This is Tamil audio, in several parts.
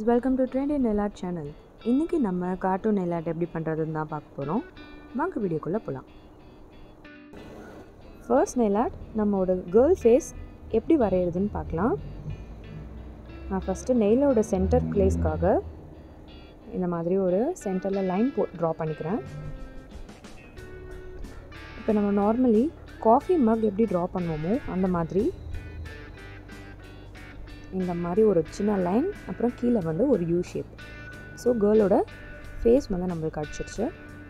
welcome to trend in a lot channel இன்றைக்கி நம்ம கார்ட்டூன் எலாட் எப்படி பண்ணுறதுன்னு தான் பார்க்க போகிறோம் வாங்க வீடியோக்குள்ளே போகலாம் ஃபர்ஸ்ட் நெலாட் நம்மளோட கேர்ள் ஃபேஸ் எப்படி வரைகிறதுன்னு பார்க்கலாம் நான் ஃபஸ்ட்டு நெயிலோட சென்டர் பிளேஸ்க்காக இந்த மாதிரி ஒரு சென்டரில் லைன் போ ட்ரா பண்ணிக்கிறேன் இப்போ நம்ம நார்மலி காஃபி மக் எப்படி ட்ரா பண்ணுவோமோ அந்த மாதிரி இந்த மாதிரி ஒரு சின்ன லைன் அப்புறம் கீழே வந்து ஒரு யூ ஷேப் ஸோ கேர்ளோட ஃபேஸ் வந்து நம்மளுக்கு அடிச்சிருச்சு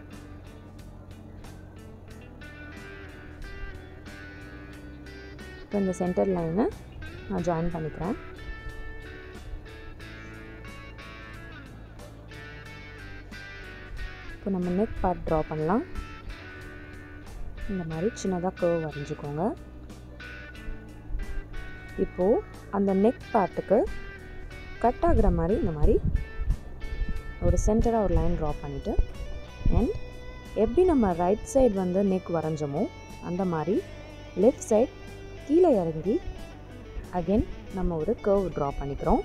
இப்போ இந்த சென்டர் லைனை நான் ஜாயின் பண்ணிக்கிறேன் இப்போ நம்ம நெக் பார்ட் ட்ரா பண்ணலாம் இந்த மாதிரி சின்னதாக கர்வ் வரைஞ்சிக்கோங்க இப்போது அந்த நெக் பார்ட்டுக்கு கட் ஆகுற மாதிரி இந்த மாதிரி ஒரு சென்டராக ஒரு லைன் ட்ரா பண்ணிவிட்டு அண்ட் எப்படி நம்ம ரைட் சைடு வந்து நெக் வரைஞ்சோமோ அந்த மாதிரி லெஃப்ட் சைட் கீழே இறங்கி அகெயின் நம்ம ஒரு கர்வ் ட்ரா பண்ணிக்கிறோம்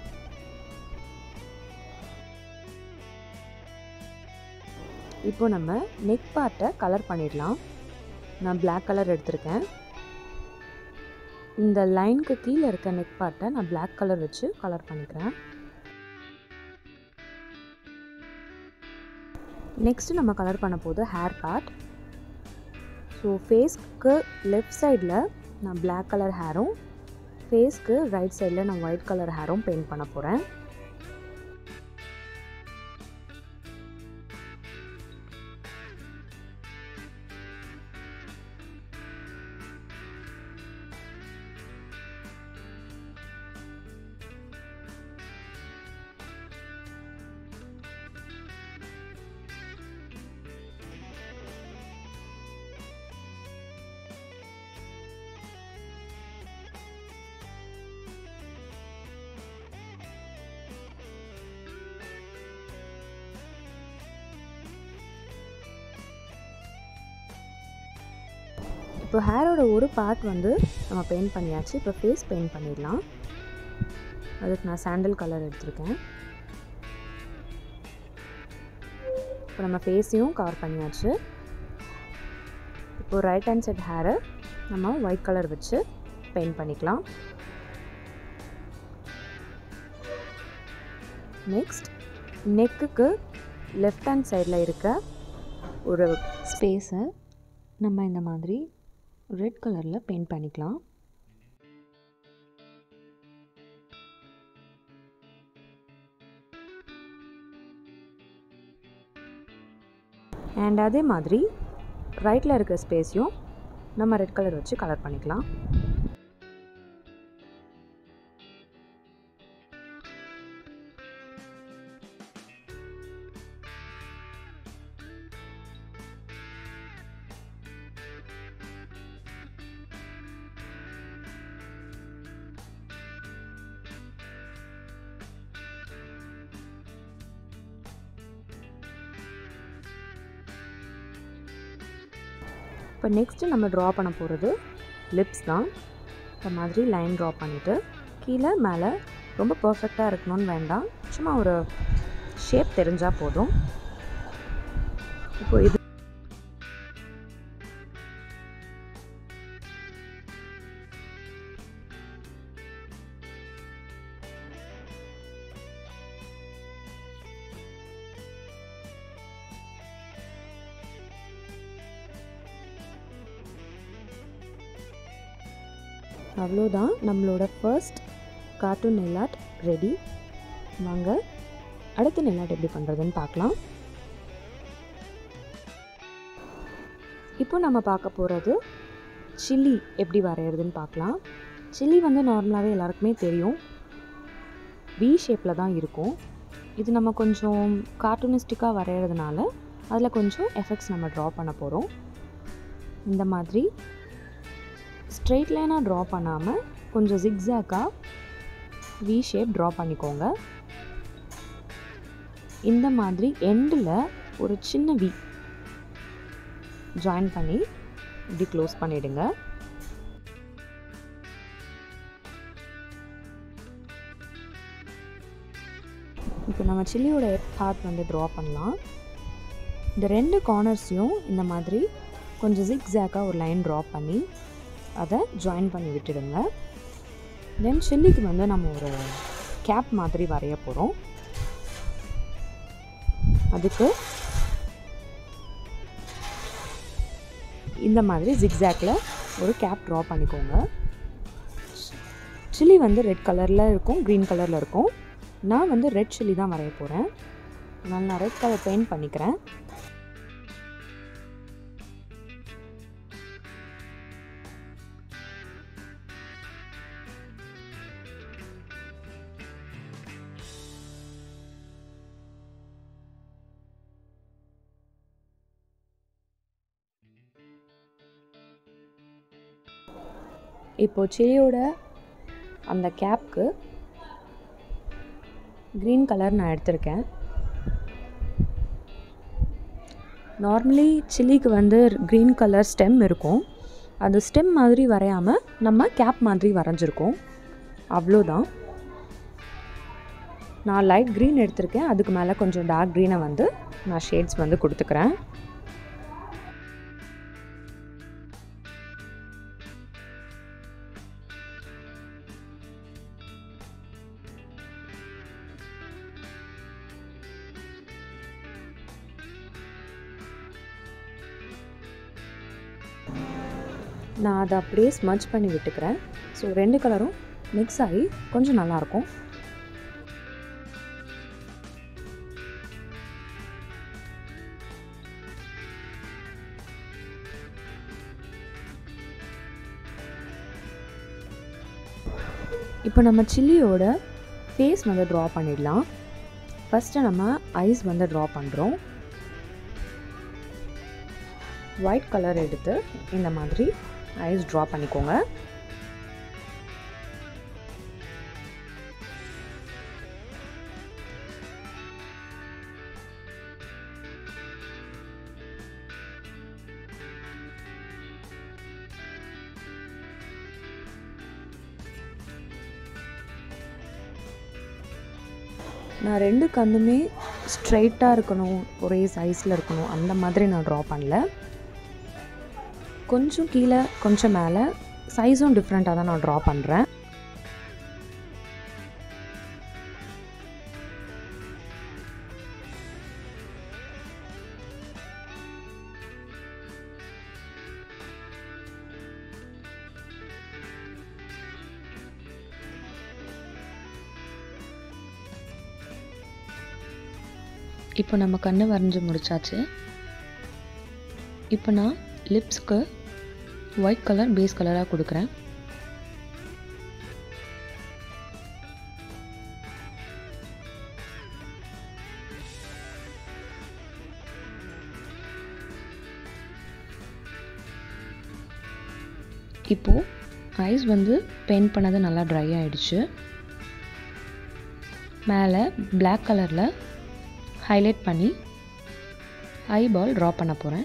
இப்போ நம்ம நெக் பார்ட்டை கலர் பண்ணிடலாம் நான் பிளாக் கலர் எடுத்திருக்கேன் இந்த லைனுக்கு கீழே இருக்க நெக் பார்ட்டை நான் பிளாக் கலர் வச்சு கலர் பண்ணிக்கிறேன் நெக்ஸ்ட்டு நம்ம கலர் பண்ண போது ஹேர் பார்ட் ஸோ ஃபேஸ்க்கு லெஃப்ட் சைடில் நான் பிளாக் கலர் ஹேரும் ஃபேஸ்க்கு ரைட் சைடில் நான் ஒயிட் கலர் ஹேரும் பெயிண்ட் பண்ண போகிறேன் இப்போ ஹேரோட ஒரு பார்ட் வந்து நம்ம பெயிண்ட் பண்ணியாச்சு இப்போ ஃபேஸ் பெயிண்ட் பண்ணிடலாம் அதுக்கு நான் சாண்டல் கலர் எடுத்திருக்கேன் இப்போ நம்ம ஃபேஸையும் கவர் பண்ணியாச்சு இப்போ ரைட் ஹேண்ட் சைட் ஹேரை நம்ம ஒயிட் கலர் வச்சு பெயிண்ட் பண்ணிக்கலாம் நெக்ஸ்ட் நெக்குக்கு லெஃப்ட் ஹேண்ட் சைடில் இருக்க ஒரு ஸ்பேஸை நம்ம இந்த மாதிரி ரெட் கலரில் பெயிண்ட் பண்ணிக்கலாம் அண்ட் அதே மாதிரி ரைட்டில் இருக்கிற ஸ்பேஸையும் நம்ம ரெட் கலர் வச்சு கலர் பண்ணிக்கலாம் இப்போ நெக்ஸ்ட்டு நம்ம ட்ரா பண்ண போகிறது லிப்ஸ் தான் இந்த மாதிரி லைன் ட்ரா பண்ணிவிட்டு கீழே மேலே ரொம்ப பர்ஃபெக்டாக இருக்கணும்னு வேண்டாம் சும்மா ஒரு ஷேப் தெரிஞ்சால் போதும் இப்போ இது அவ்வளோதான் நம்மளோட ஃபர்ஸ்ட் கார்ட்டூன் நெல்லாட் ரெடி வாங்க அடுத்த நெல்லாட் எப்படி பண்ணுறதுன்னு பார்க்கலாம் இப்போ நம்ம பார்க்க போகிறது சில்லி எப்படி வரைகிறதுன்னு பார்க்கலாம் சில்லி வந்து நார்மலாகவே எல்லாருக்குமே தெரியும் வி ஷேப்பில் தான் இருக்கும் இது நம்ம கொஞ்சம் கார்ட்டூனிஸ்டிக்காக வரைகிறதுனால அதில் கொஞ்சம் எஃபெக்ட்ஸ் நம்ம ட்ரா பண்ண போகிறோம் இந்த மாதிரி ஸ்ட்ரெயிட் லைனாக ட்ரா பண்ணாமல் கொஞ்சம் ஜிக்ஸாக்காக வி ஷேப் ட்ரா பண்ணிக்கோங்க இந்த மாதிரி எண்டில் ஒரு சின்ன வி ஜாயின் பண்ணி இப்படி க்ளோஸ் பண்ணிவிடுங்க நம்ம சில்லியோட ஹார்ட் வந்து ட்ரா பண்ணலாம் இந்த ரெண்டு கார்னர்ஸையும் இந்த மாதிரி கொஞ்சம் ஜிக்ஸாக்காக ஒரு லைன் ட்ரா பண்ணி அதை ஜாயின் பண்ணி விட்டுடுங்க தென் சில்லிக்கு வந்து நம்ம ஒரு கேப் மாதிரி வரைய போகிறோம் அதுக்கு இந்த மாதிரி ஜிக்ஸாக்கில் ஒரு கேப் ட்ரா பண்ணிக்கோங்க சில்லி வந்து ரெட் கலரில் இருக்கும் க்ரீன் கலரில் இருக்கும் நான் வந்து ரெட் சில்லி தான் வரைய போகிறேன் அதனால் நான் ரெட் கலர் பெயிண்ட் பண்ணிக்கிறேன் இப்போ சில்லியோட அந்த கேப்க்கு க்ரீன் கலர் நான் எடுத்திருக்கேன் நார்மலி சில்லிக்கு வந்து க்ரீன் கலர் ஸ்டெம் இருக்கும் அது ஸ்டெம் மாதிரி வரையாமல் நம்ம கேப் மாதிரி வரைஞ்சிருக்கோம் அவ்வளோதான் நான் லைட் க்ரீன் எடுத்திருக்கேன் அதுக்கு மேலே கொஞ்சம் டார்க் க்ரீனை வந்து நான் ஷேட்ஸ் வந்து கொடுத்துக்கிறேன் நான் அதை அப்படியே ஸ்மச் பண்ணி விட்டுக்கிறேன் ஸோ ரெண்டு கலரும் மிக்ஸ் ஆகி கொஞ்சம் நல்லாயிருக்கும் இப்போ நம்ம சில்லியோட ஃபேஸ் வந்து ட்ரா பண்ணிடலாம் ஃபஸ்ட்டு நம்ம ஐஸ் வந்து ட்ரா பண்ணுறோம் ஒயிட் கலர் எடுத்து இந்த மாதிரி ஐஸ் ட்ரா பண்ணிக்கோங்க நான் ரெண்டு கண்ணுமே ஸ்ட்ரைட்டாக இருக்கணும் ஒரே சைஸில் இருக்கணும் அந்த மாதிரி நான் ட்ரா பண்ணல கொஞ்சம் கீழே கொஞ்சம் மேலே சைஸும் டிஃப்ரெண்ட்டாக தான் நான் ட்ரா பண்ணுறேன் இப்போ நம்ம கண்ணு வரைஞ்சி முடிச்சாச்சு இப்போ நான் லிப்ஸ்க்கு ஒயிட் கலர் பேஸ் கலராக கொடுக்குறேன் இப்போது ஐஸ் வந்து பெயிண்ட் பண்ணது நல்லா ட்ரை ஆகிடுச்சு மேலே பிளாக் கலரில் ஹைலைட் பண்ணி ஐபால் ட்ரா பண்ண போகிறேன்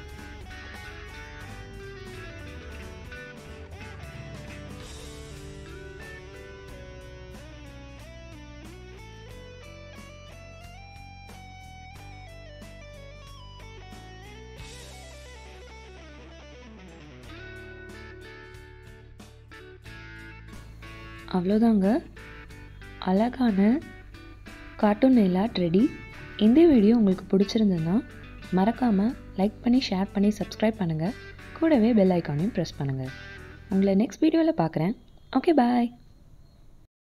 அவ்வளோதாங்க அழகான கார்ட்டூன் நெயிலாட் ரெடி இந்த வீடியோ உங்களுக்கு பிடிச்சிருந்ததுன்னா மறக்காமல் லைக் பண்ணி ஷேர் பண்ணி சப்ஸ்கிரைப் பண்ணுங்கள் கூடவே பெல் ஐக்கானையும் ப்ரெஸ் பண்ணுங்கள் உங்களை நெக்ஸ்ட் வீடியோவில் பார்க்குறேன் ஓகே பாய்